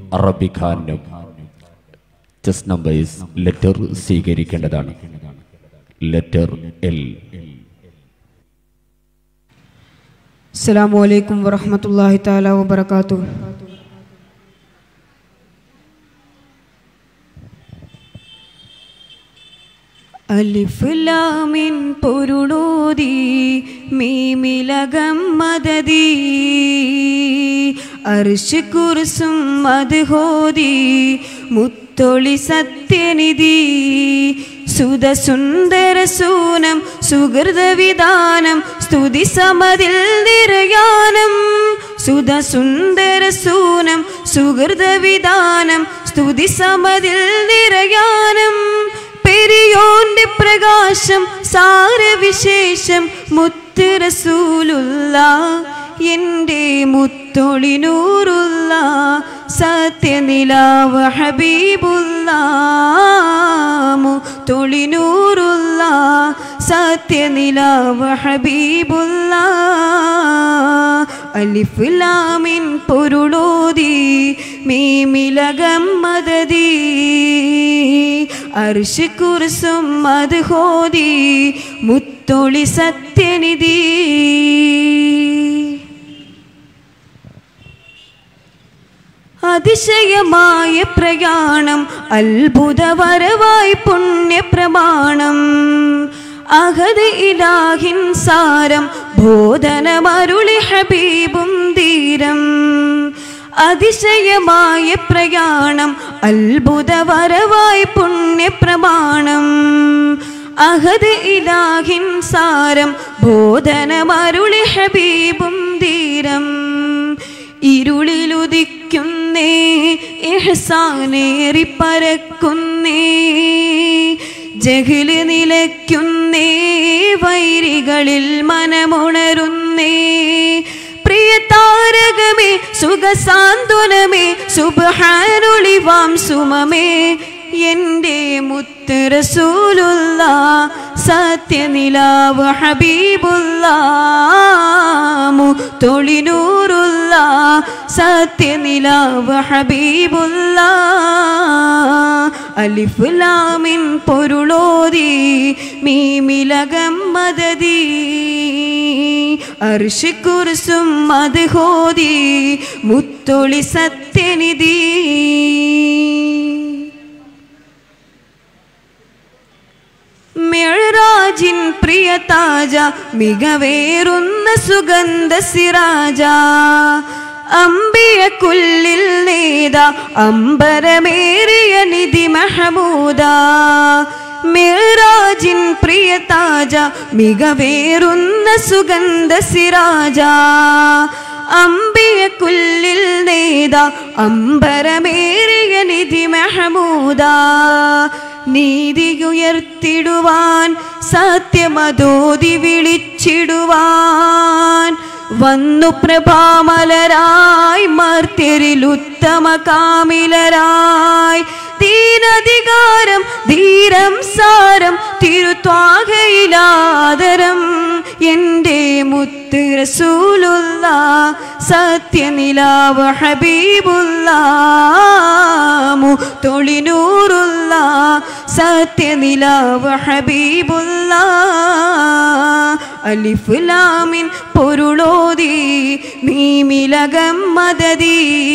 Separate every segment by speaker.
Speaker 1: അറബി ഖാനും chess numbers letter സ്വീകരിക്കേണ്ടതാണ് ലെറ്റർ എൽ
Speaker 2: അസ്സലാമു അലൈക്കും വറഹ്മത്തുള്ളാഹി തആല വബറകാതുഹു അലിഫ് ലാമിൻ പൊരുളോതി മീമിലകം മദതി അർഷ് കുർസും മദ്ഹോതി മുത്തൊളി സത്യനിധി സുതസുന്ദര സൂനം സുഹൃതവിധാനം സ്തുതി സമതിൽ നിറയാനം സുതസുന്ദര സൂനം സുഹൃതവിധാനം സ്തുതി സമതിൽ നിറയാനം പെരിയോന്റെ പ്രകാശം സാരവിശേഷം മുത്ത് റസൂലുള്ള എൻ്റെ മുത്തൊളിനൂറുള്ള സത്യനിലാവ് ഹബീബുള്ള മുത്തൊളിനൂറുള്ള സത്യനിലാവ് ഹബീബുള്ള അലിഫ് ലാമിൻ പൊരുളോതി മീമിലകം മദതി അർഷ് കുർസും മത് ഹോതി മുത്തൊളി സത്യനിധി അതിശയമായ പ്രയാണം അത്ഭുതവരവായി പുണ്യപ്രമാണം അഹദ് ഇലാഹിൻ സാരം ബോധനമരുളി ഹബീബും ധീരം അതിശയമായ പ്രയാണം അത്ഭുതവരവായി പുണ്യപ്രമാണം അഹദ് ഇലാഹിൻ സാരം ബോധനമരുളി ഹബീബും ധീരം ഇരുളിലുദിക്കുന്നേ എഹസാനേറി പരക്കുന്നേ ജഹില് നിലയ്ക്കുന്നേ വൈരികളിൽ മനമുണരുന്നേ പ്രിയ താരകമേ സുഖസാന്ത്വനമേ സുബഹാനൊളിവാം സുമമേ എൻ്റെ മുത്ത് റസൂലുള്ള സത്യനിലാവ് ഹബീബുള്ള തൊളിനൂറുള്ള സത്യനിലാവ് ഹബീബുള്ള അലിഫ് ലാമിൻ പൊരുളോതി മീമിലകം മദതി അർഷ് കുർസും മത് ഹോതി മുത്തൊളി സത്യനിധി മെഴറാജിൻ പ്രിയ താജ മികവേറുന്ന സുഗന്ധ സിറാജ അമ്പിയ കുല്ലിൽ നേത അമ്പരമേറിയ നിധി മഹമൂദ മിറാജിൻ പ്രിയ താജ മികവേറുന്ന സുഗന്ധ സിറാജ അമ്പിയ കുല്ലിൽ നേത അമ്പരമേറിയ നിധി മഹമൂദ നീതിയുയർത്തിടുവാൻ സത്യമതോതി വിളിച്ചിടുവാൻ വന്നു പ്രഭാമലരായി മർത്യരിൽ ഉത്തമ കാമിലരായി ദീനധികാരം ധീരം സാരം തിരുത്വാകയിലാദരം എൻ്റെ മുത്ത് റസൂലുള്ള സത്യനിലാവ് ഹബീബുള്ള തൊളിനൂറുള്ള സത്യനിലാവ് ഹബീബുള്ള അലിഫ് ലാമിൻ പൊരുളോതി മീമിലകം മദതി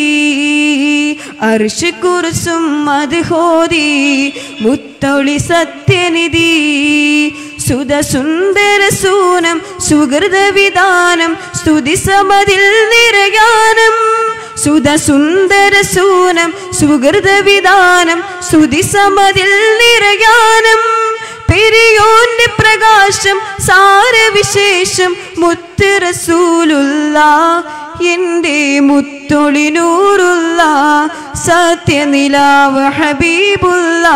Speaker 2: അർഷ് കുർസും മത് ഹോതി മുത്തൊളി സത്യനിധി സുതസുന്ദര സൂനം സുഹൃതവിധാനം സ്തുതി സമതിൽ നിരയാനം സുതസുന്ദര സൂനം സുഹൃതവിധാനം സ്തുതി സമതിൽ നിരയാനം പെരിയോന്റെ പ്രകാശം സാരവിശേഷം മുത്ത് റസൂലുള്ള എൻ്റെ മുത്തൊളിനൂറുള്ള സത്യനിലാവ് ഹബീബുള്ള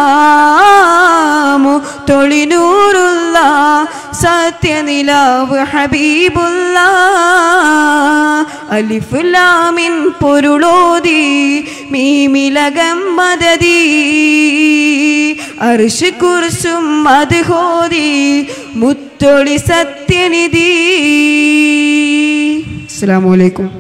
Speaker 2: മുത്തൊളിനൂറുള്ള സത്യനിലാവ് ഹബീബുള്ള അലിഫ് ലാമിൻ പൊരുളോതി മീമിലകം മദതി അർഷ് കുർസും മത് ഹോതി മുത്തൊളി സത്യനിധി അസ്സലാമു അലൈക്കും